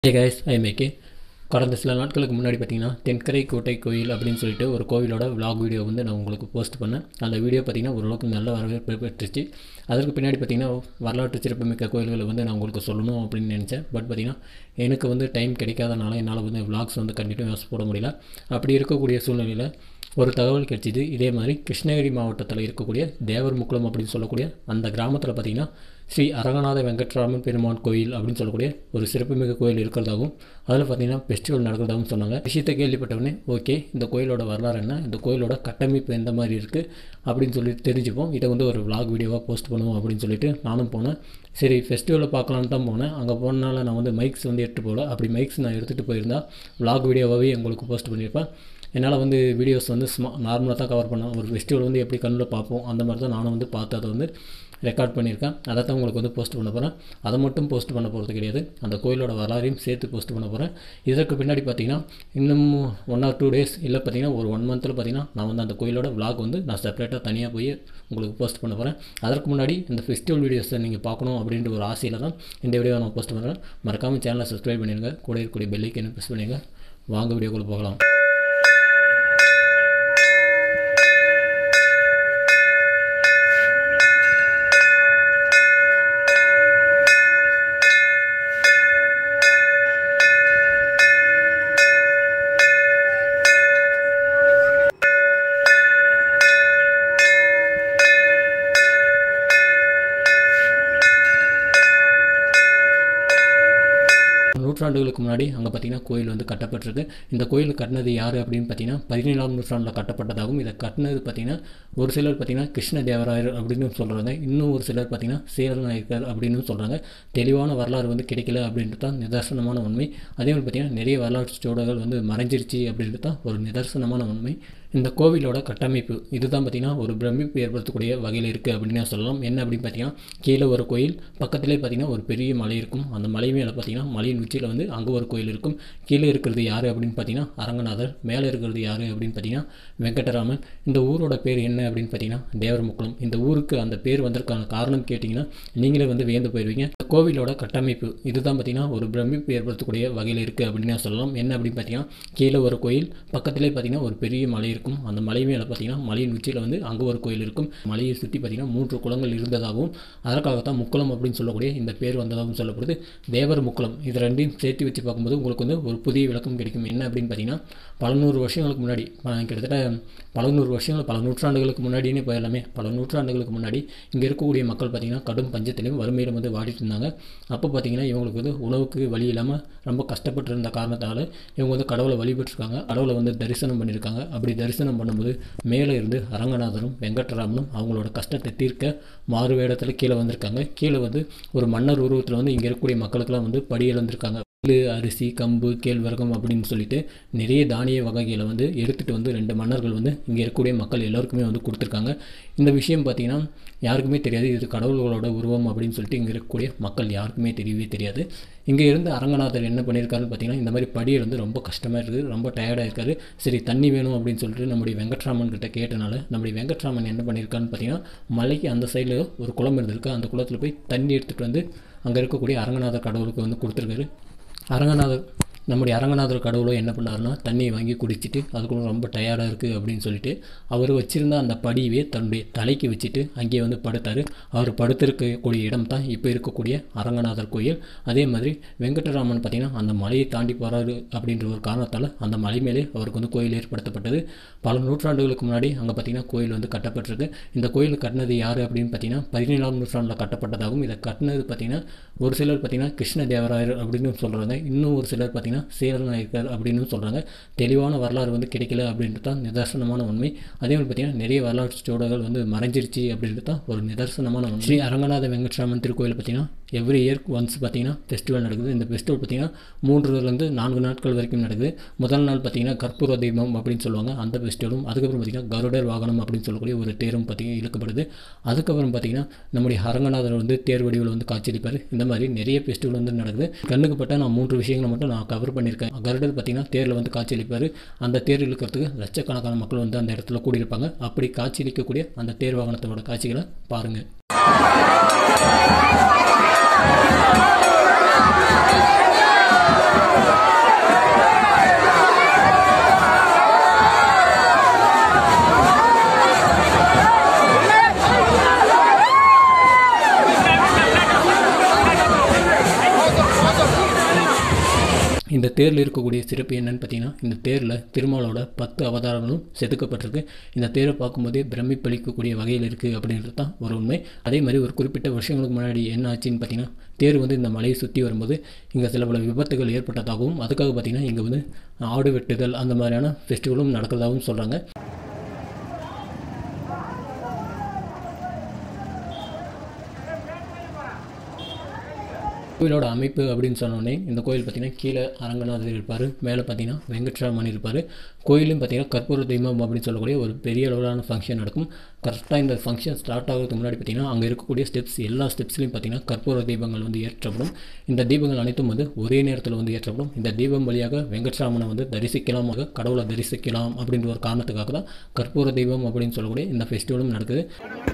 hey guys I மேக்கே கடந்த சில நாட்களுக்கு முன்னாடி பார்த்தீங்கன்னா தென்கரை கோட்டை கோயில் அப்படின்னு சொல்லிட்டு ஒரு கோவிலோட vlog வீடியோ வந்து நான் உங்களுக்கு போஸ்ட் பண்ணேன் அந்த வீடியோ பார்த்தீங்கன்னா ஓரளவுக்கு நல்ல வரவேற்பு பெற்றுச்சு அதற்கு பின்னாடி பார்த்தீங்கன்னா வரலாற்று சிறப்புமிக்க கோயில்களை வந்து நான் உங்களுக்கு சொல்லணும் அப்படின்னு நினச்சேன் பட் பார்த்தீங்கன்னா எனக்கு வந்து டைம் கிடைக்காதனால என்னால் வந்து vlogs வந்து கண்டினியூஸ் போட முடியல அப்படி இருக்கக்கூடிய சூழ்நிலையில் ஒரு தகவல் கிடைச்சிது இதே மாதிரி கிருஷ்ணகிரி மாவட்டத்தில் இருக்கக்கூடிய தேவர்முக்குளம் அப்படின்னு சொல்லக்கூடிய அந்த கிராமத்தில் பார்த்தீங்கன்னா ஸ்ரீ அரங்கநாத வெங்கட்ராமன் பெருமான் கோயில் அப்படின்னு சொல்லக்கூடிய ஒரு சிறப்புமிகு கோயில் இருக்கிறதாகவும் அதில் பார்த்தீங்கன்னா ஃபெஸ்டிவல் நடக்கிறதாகவும் சொன்னாங்க விஷயத்தை கேள்விப்பட்டவொடனே ஓகே இந்த கோயிலோட வரலாறு என்ன இந்த கோயிலோட கட்டமைப்பு எந்த மாதிரி இருக்குது அப்படின்னு சொல்லிட்டு தெரிஞ்சுப்போம் இதை வந்து ஒரு vlog வீடியோவாக போஸ்ட் பண்ணுவோம் அப்படின்னு சொல்லிட்டு நானும் போனேன் சரி ஃபெஸ்டிவலில் பார்க்கலான்னு தான் போனேன் அங்கே போனனால நான் வந்து மைக்ஸ் வந்து எடுத்துகிட்டு போகல அப்படி மைக்ஸ் நான் எடுத்துகிட்டு போயிருந்தா vlog வீடியோவாகவே உங்களுக்கு போஸ்ட் பண்ணியிருப்பேன் என்னால் வந்து வீடியோஸ் வந்து சும்மா நார்மலாக தான் கவர் பண்ணேன் ஒரு ஃபெஸ்டிவல் வந்து எப்படி கண்ணில் பார்ப்போம் அந்த மாதிரி தான் நானும் வந்து பார்த்து அதை வந்து ரெக்கார்ட் பண்ணியிருக்கேன் அதை தான் உங்களுக்கு வந்து போஸ்ட் பண்ண போகிறேன் அதை மட்டும் போஸ்ட் பண்ண போகிறது கிடையாது அந்த கோயிலோட வரலாறையும் சேர்த்து போஸ்ட் பண்ண போகிறேன் இதற்கு பின்னாடி பார்த்தீங்கன்னா இன்னும் ஒன் ஆர் டூ டேஸ் இல்லை பார்த்தீங்கன்னா ஒரு ஒன் மந்தில் பார்த்தீங்கன்னா நான் வந்து அந்த கோயிலோட vlog வந்து நான் செப்பரேட்டாக தனியாக போய் உங்களுக்கு போஸ்ட் பண்ண போகிறேன் அதற்கு முன்னாடி இந்த ஃபெஸ்டிவல் வீடியோஸை நீங்கள் பார்க்கணும் அப்படின்ற ஒரு ஆசையில் தான் இந்த வீடியோ நான் போஸ்ட் பண்ணுறேன் மறக்காமல் சேனலை சப்ஸ்கிரைப் பண்ணிடுங்க கூட இருக்கக்கூடிய பெல்லைக்கு ப்ரெஸ் பண்ணிடுங்க வாங்க வீடியோக்குள்ளே போகலாம் நூற்றாண்டுகளுக்கு முன்னாடி அங்கே பார்த்தீங்கன்னா கோயில் வந்து கட்டப்பட்டிருக்கு இந்த கோயில் கட்டினது யார் அப்படின்னு பார்த்தீங்கன்னா பதினேழாம் நூற்றாண்டில் கட்டப்பட்டதாகவும் இதை கட்டினது பார்த்தீங்கன்னா ஒரு சிலர் பார்த்தீங்கன்னா கிருஷ்ணதேவராயர் அப்படின்னு சொல்கிறாங்க இன்னும் ஒரு சிலர் பார்த்தீங்கன்னா சேரநாயக்கர் அப்படின்னு சொல்கிறாங்க தெளிவான வரலாறு வந்து கிடைக்கல அப்படின்றது தான் நிதர்சனமான உண்மை அதே மாதிரி பார்த்தீங்கன்னா நிறைய வரலாற்று சோடர்கள் வந்து மறைஞ்சிருச்சு அப்படின்றது தான் ஒரு நிதர்சனமான உண்மை இந்த கோவிலோட கட்டமைப்பு இதுதான் பார்த்தீங்கன்னா ஒரு பிரமிப்பு ஏற்படுத்தக்கூடிய வகையில் இருக்குது அப்படின்னு சொல்லலாம் என்ன அப்படின்னு பார்த்தீங்கன்னா கீழே ஒரு கோயில் பக்கத்திலே பார்த்தீங்கன்னா ஒரு பெரிய மலை இருக்கும் அந்த மலை மேலே பார்த்தீங்கன்னா மலையின் உச்சியில் வந்து அங்கே ஒரு கோயில் இருக்கும் கீழே இருக்கிறது யார் அப்படின்னு பார்த்தீங்கன்னா அரங்கநாதர் மேலே இருக்கிறது யார் அப்படின்னு பார்த்தீங்கன்னா வெங்கடராமன் இந்த ஊரோட பேர் என்ன அப்படின்னு பார்த்தீங்கன்னா தேவரமுக்குளம் இந்த ஊருக்கு அந்த பேர் வந்ததுக்கான காரணம் கேட்டிங்கன்னா நீங்களே வந்து வியந்து போயிடுவீங்க இந்த கோவிலோட கட்டமைப்பு இதுதான் பார்த்தீங்கன்னா ஒரு பிரமிப்பு ஏற்படுத்தக்கூடிய வகையில் இருக்குது அப்படின்னு சொல்லலாம் என்ன அப்படின்னு பார்த்தீங்கன்னா கீழே ஒரு கோயில் பக்கத்திலே பார்த்தீங்கன்னா ஒரு பெரிய மலை இருக்கும் அந்த மலை மேலே பார்த்தீங்கன்னா மலையின் உச்சியில் வந்து அங்கே ஒரு கோயில் இருக்கும் மலையை சுற்றி பார்த்தீங்கன்னா மூன்று குளங்கள் இருந்ததாகவும் அதற்காகத்தான் முக்குளம் அப்படின்னு சொல்லக்கூடிய இந்த பேர் வந்ததாகவும் சொல்லப்படுது தேவர் முக்குளம் இது ரெண்டையும் சேர்த்து வச்சு பார்க்கும்போது உங்களுக்கு வந்து ஒரு புதிய விளக்கம் கிடைக்கும் என்ன அப்படின்னு பார்த்தீங்கன்னா பல நூறு வருஷங்களுக்கு முன்னாடி அஹ் கிட்டத்தட்ட பல நூறு வருஷங்கள் பல நூற்றாண்டுகளுக்கு முன்னாடியே போயிடலாமே பல நூற்றாண்டுகளுக்கு முன்னாடி இங்கே இருக்கக்கூடிய மக்கள் பார்த்தீங்கன்னா கடும் பஞ்சத்திலையும் வறுமையிலும் வந்து வாடிட்டு இருந்தாங்க அப்போ பார்த்தீங்கன்னா இவங்களுக்கு வந்து உணவுக்கு வழி இல்லாமல் ரொம்ப கஷ்டப்பட்டு இருந்த காரணத்தால் இவங்க வந்து கடவுளை வழிபட்டிருக்காங்க கடவுளை வந்து தரிசனம் பண்ணியிருக்காங்க அப்படி தரிசனம் பண்ணும்போது மேலே இருந்து அரங்கநாதரும் வெங்கட்ராமனும் அவங்களோட கஷ்டத்தை தீர்க்க மாறு வேடத்தில் கீழே வந்திருக்காங்க கீழே வந்து ஒரு மன்னர் உருவத்தில் வந்து இங்கே இருக்கக்கூடிய மக்களுக்கெல்லாம் வந்து படி இழந்திருக்காங்க நெல் அரிசி கம்பு கேழ்வரகம் அப்படின்னு சொல்லிட்டு நிறைய தானிய வகைகளை வந்து எடுத்துகிட்டு வந்து ரெண்டு மன்னர்கள் வந்து இங்கே இருக்கக்கூடிய மக்கள் எல்லாருக்குமே வந்து கொடுத்துருக்காங்க இந்த விஷயம் பார்த்திங்கன்னா யாருக்குமே தெரியாது இது கடவுள்களோட உருவம் அப்படின்னு சொல்லிட்டு இங்கே இருக்கக்கூடிய மக்கள் யாருக்குமே தெரியவே தெரியாது இங்கே இருந்து அரங்கநாதர் என்ன பண்ணியிருக்காருன்னு பார்த்தீங்கன்னா இந்த மாதிரி படியில் வந்து ரொம்ப கஷ்டமாக இருக்குது ரொம்ப டயர்டாக இருக்காரு சரி தண்ணி வேணும் அப்படின்னு சொல்லிட்டு நம்முடைய வெங்கட்ராமன் கிட்ட கேட்டனால நம்முடைய வெங்கட்ராமன் என்ன பண்ணியிருக்காருன்னு பார்த்தீங்கன்னா மலைக்கு அந்த சைடில் ஒரு குளம் இருந்திருக்கு அந்த குளத்தில் போய் தண்ணி எடுத்துகிட்டு வந்து அங்கே இருக்கக்கூடிய அரங்கநாதர் கடவுளுக்கு வந்து கொடுத்துருக்காரு அரங்கநாதர் நம்முடைய அரங்கநாதர் கடவுளோ என்ன பண்ணாருன்னா தண்ணியை வாங்கி குடிச்சிட்டு அதுக்குள்ள ரொம்ப டயர்டாக இருக்குது அப்படின்னு சொல்லிட்டு அவர் வச்சிருந்த அந்த படியவே தன்னுடைய தலைக்கு வச்சுட்டு அங்கேயே வந்து படுத்தார் அவர் படுத்திருக்கக்கூடிய இடம் தான் இப்போ இருக்கக்கூடிய அரங்கநாதர் கோயில் அதே மாதிரி வெங்கடராமன் பார்த்திங்கன்னா அந்த மலையை தாண்டி போகிறாரு அப்படின்ற ஒரு காரணத்தால் அந்த மலை மேலே அவருக்கு வந்து கோயில் ஏற்படுத்தப்பட்டது பல நூற்றாண்டுகளுக்கு முன்னாடி அங்கே பார்த்திங்கன்னா கோயில் வந்து கட்டப்பட்டிருக்கு இந்த கோயில் கட்டினது யார் அப்படின்னு பார்த்தீங்கன்னா பதினேழாம் நூற்றாண்டில் கட்டப்பட்டதாகவும் இதை கட்டினது பார்த்திங்கன்னா ஒரு சிலர் பார்த்திங்கன்னா கிருஷ்ணதேவராயர் அப்படின்னு சொல்கிறாங்க இன்னும் ஒரு சிலர் பார்த்திங்கன்னா சேரநாயக்கர் அப்படின்னு சொல்கிறாங்க தெளிவான வரலாறு வந்து கிடைக்கல அப்படின்றது தான் நிதர்சனமான உண்மை அதே மாதிரி பார்த்திங்கன்னா நிறைய வரலாற்று சோடர்கள் வந்து மறைஞ்சிருச்சு அப்படின்றது தான் ஒரு நிதர்சனமான உண்மை ஸ்ரீ அரங்கநாத வெங்கட்ராமன் திருக்கோயில் பார்த்திங்கன்னா எவ்ரி இயர் ஒன்ஸ் பார்த்திங்கன்னா ஃபெஸ்டிவல் நடக்குது இந்த ஃபெஸ்டிவல் பார்த்திங்கன்னா மூன்றுலேருந்து நான்கு நாட்கள் வரைக்கும் நடக்குது முதல் நாள் பார்த்திங்கன்னா கற்பூர தீபம் அப்படின்னு சொல்லுவாங்க அந்த ஃபெஸ்டிவலும் அதுக்கப்புறம் பார்த்திங்கன்னா கருடர் வாகனம் அப்படின்னு சொல்லக்கூடிய ஒரு தேரும் பார்த்திங்கன்னா இழுக்கப்படுது அதுக்கப்புறம் பார்த்திங்கன்னா நம்முடைய அரங்கநாதர் வந்து தேர் வடிவில் வந்து காட்சியளிப்பார் இந்த மாதிரி நிறைய ஃபெஸ்டிவல் வந்து நடக்குது கண்ணுக்கு பட்ட நான் மூன்று விஷயங்களை மட்டும் நான் கவர் பண்ணியிருக்கேன் கருடர் பார்த்திங்கன்னா தேரில் வந்து காட்சியளிப்பார் அந்த தேர் இழுக்கிறதுக்கு லட்சக்கணக்கான மக்கள் வந்து அந்த இடத்துல கூடியிருப்பாங்க அப்படி காட்சியளிக்கக்கூடிய அந்த தேர் வாகனத்தோட காட்சிகளை பாருங்கள் Thank இந்த தேரில் இருக்கக்கூடிய சிறப்பு என்னன்னு பார்த்தீங்கன்னா இந்த தேரில் திருமாலோட பத்து அவதாரங்களும் செதுக்கப்பட்டிருக்கு இந்த தேரை பார்க்கும்போதே பிரமிப்பளிக்கக்கூடிய வகையில் இருக்குது அப்படின்றது தான் ஒரு உண்மை அதே மாதிரி ஒரு குறிப்பிட்ட வருஷங்களுக்கு முன்னாடி என்ன ஆச்சுன்னு பார்த்தீங்கன்னா தேர் வந்து இந்த மலையை சுற்றி வரும்போது இங்கே சில பல விபத்துகள் ஏற்பட்டதாகவும் அதுக்காக பார்த்தீங்கன்னா இங்கே வந்து ஆடு வெட்டுதல் அந்த மாதிரியான ஃபெஸ்டிவலும் நடக்கிறதாகவும் சொல்கிறாங்க கோயிலோட அமைப்பு அப்படின்னு சொன்னோடனே இந்த கோயில் பார்த்திங்கன்னா கீழே அரங்கநாதர் இருப்பார் மேலே பார்த்தீங்கன்னா வெங்கட்ராமன் இருப்பார் கோயிலும் பார்த்தீங்கன்னா கற்பூர தெய்வம் அப்படின்னு சொல்லக்கூடிய ஒரு பெரிய அளவிலான ஃபங்க்ஷன் நடக்கும் கரெக்டாக இந்த ஃபங்க்ஷன் ஸ்டார்ட் ஆகிறதுக்கு முன்னாடி பார்த்தீங்கன்னா அங்கே இருக்கக்கூடிய ஸ்டெப்ஸ் எல்லா ஸ்டெப்ஸ்லையும் பார்த்தீங்கன்னா கற்பூர தீபங்கள் வந்து ஏற்றப்படும் இந்த தீபங்கள் அனைத்தும் வந்து ஒரே நேரத்தில் வந்து ஏற்றப்படும் இந்த தீபம் வழியாக வெங்கட்ராமனை வந்து தரிசிக்கலாம் கடவுளை தரிசிக்கலாம் அப்படின்ற ஒரு காரணத்துக்காக தான் கற்பூர தெய்வம் அப்படின்னு சொல்லக்கூடிய இந்த ஃபெஸ்டிவலும் நடக்குது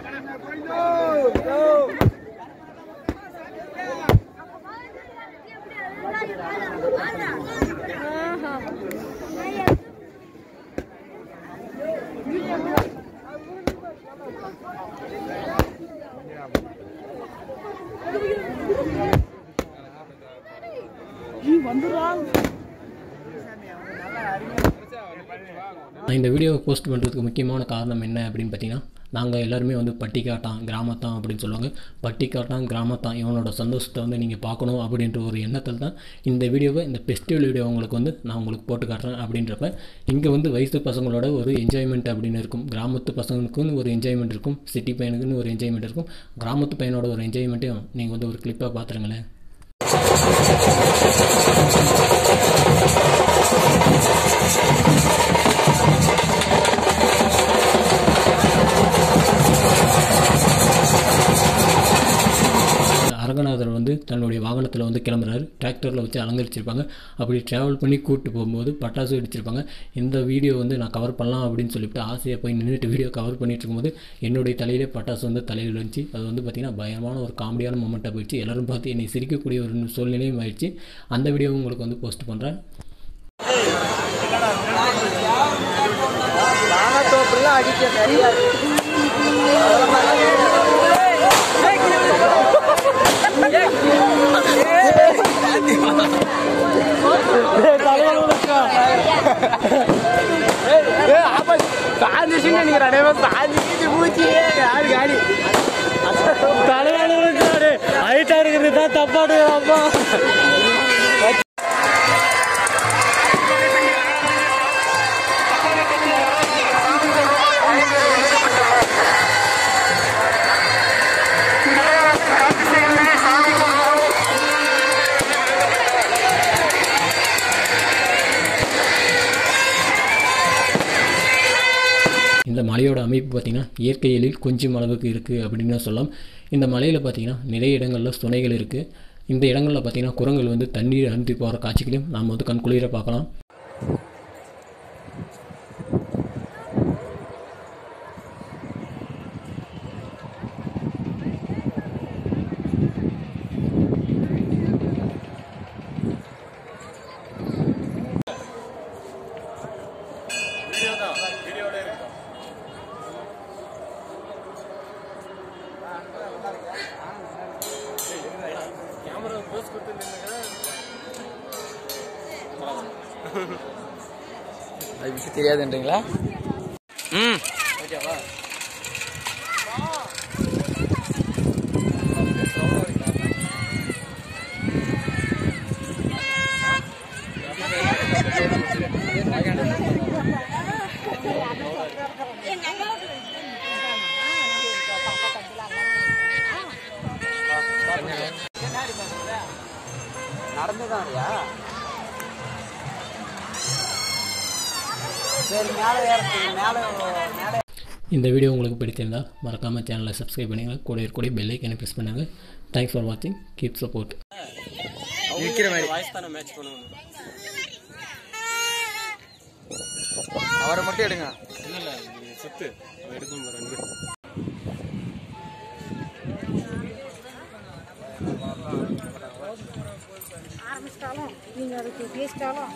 நான் இந்த வீடியோவை போஸ்ட் பண்ணுறதுக்கு முக்கியமான காரணம் என்ன அப்படின்னு பார்த்தீங்கன்னா நாங்கள் எல்லாருமே வந்து பட்டிக்காட்டான் கிராமத்தான் அப்படின்னு சொல்லுவாங்க பட்டிக்காட்டான் கிராமத்தான் இவனோட சந்தோஷத்தை வந்து நீங்கள் பார்க்கணும் அப்படின்ற ஒரு எண்ணத்தில் தான் இந்த வீடியோவை இந்த ஃபெஸ்டிவல் வீடியோ உங்களுக்கு வந்து நான் உங்களுக்கு போட்டு காட்டுறேன் அப்படின்றப்ப இங்கே வந்து வயசு பசங்களோட ஒரு என்ஜாய்மெண்ட் அப்படின்னு இருக்கும் கிராமத்து பசங்களுக்குன்னு ஒரு என்ஜாய்மெண்ட் இருக்கும் சிட்டி பையனுக்குன்னு ஒரு என்ஜாய்மெண்ட் இருக்கும் கிராமத்து பையனோட ஒரு என்ஜாய்மெண்ட்டையும் நீங்கள் வந்து ஒரு கிளிப்பாக பார்த்துருங்களேன் அரங்கநாதர் வந்து தன்னுடைய வாகனத்தில் வந்து கிளம்புறாரு டிராக்டரில் வச்சு அலங்கரிச்சிருப்பாங்க அப்படி ட்ராவல் பண்ணி கூப்பிட்டு போகும்போது பட்டாசு வெடிச்சிருப்பாங்க இந்த வீடியோ வந்து நான் கவர் பண்ணலாம் அப்படின்னு சொல்லிட்டு ஆசையாக போய் நின்றுட்டு வீடியோ கவர் பண்ணிட்டு இருக்கும்போது என்னுடைய தலையிலே பட்டாசு வந்து தலையில் வந்துச்சு அது வந்து பார்த்திங்கன்னா பயங்கரமான ஒரு காமெடியான மூமெண்ட்டாக போயிடுச்சு எல்லோரும் பார்த்து என்னை சிரிக்கக்கூடிய ஒரு சூழ்நிலையும் ஆயிடுச்சு அந்த வீடியோவும் உங்களுக்கு வந்து போஸ்ட் பண்ணுறேன் அடிக்க நிறைய சாஞ்சிச்சுன்னு நினைக்கிறேன் சாஞ்சிச்சு பூச்சி யாரு காடி தலையாளு ஹைட்டா இருக்கிறது தான் தப்பாடு அப்பா இந்த மலையோட அமைப்பு பார்த்திங்கன்னா இயற்கை எழில் கொஞ்சம் அளவுக்கு இருக்குது அப்படின்னு தான் சொல்லலாம் இந்த மலையில் பார்த்திங்கன்னா நிறைய இடங்களில் சுனைகள் இருக்குது இந்த இடங்களில் பார்த்திங்கன்னா குரங்குகள் வந்து தண்ணீர் அருந்தி போகிற காட்சிகளையும் நாம் வந்து கண்குளிர பார்க்கலாம் அது விஷயம் தெரியாதுன்றீங்களா ம் நடந்துதான் சரி மேலே ஏறத்துக்கு மேலே மேலே இந்த வீடியோ உங்களுக்கு பிடித்திருந்தால் மறக்காமல் சேனலை சப்ஸ்கிரைப் பண்ணுங்க கூட இருக்கக்கூடிய பெல் ஐக்கனை ப்ரெஸ் பண்ணுங்க தேங்க்ஸ் ஃபார் வாட்சிங் கீப் சப்போர்ட் நிற்கிற மாதிரி அவரை மட்டும் எடுங்க ஆரம்பிச்சிட்டாலும் நீங்கள் அதுக்கு பேசிட்டாலும்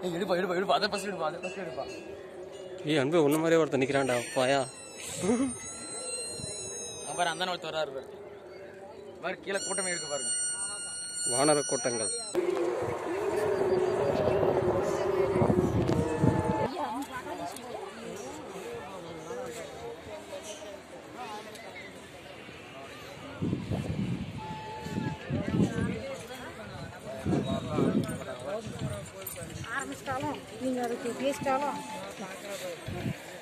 ஏய் எடுப்பா எடுப்பா எடுப்பா அதை ஃபர்ஸ்ட் எடுப்பா அதை ஃபர்ஸ்ட் எடுப்பா ஏய் அன்பு ஒன்று மாதிரியே ஒருத்தன் நிற்கிறான்டா பாயா அவன் பாரு அந்த ஒருத்தர் வராரு பாரு பாரு கீழே கூட்டமே இருக்கு பாருங்க வானர கூட்டங்கள் ஆரம்பிச்சிட்டாலும் நீங்கள் அதுக்கு பேசிட்டாலும்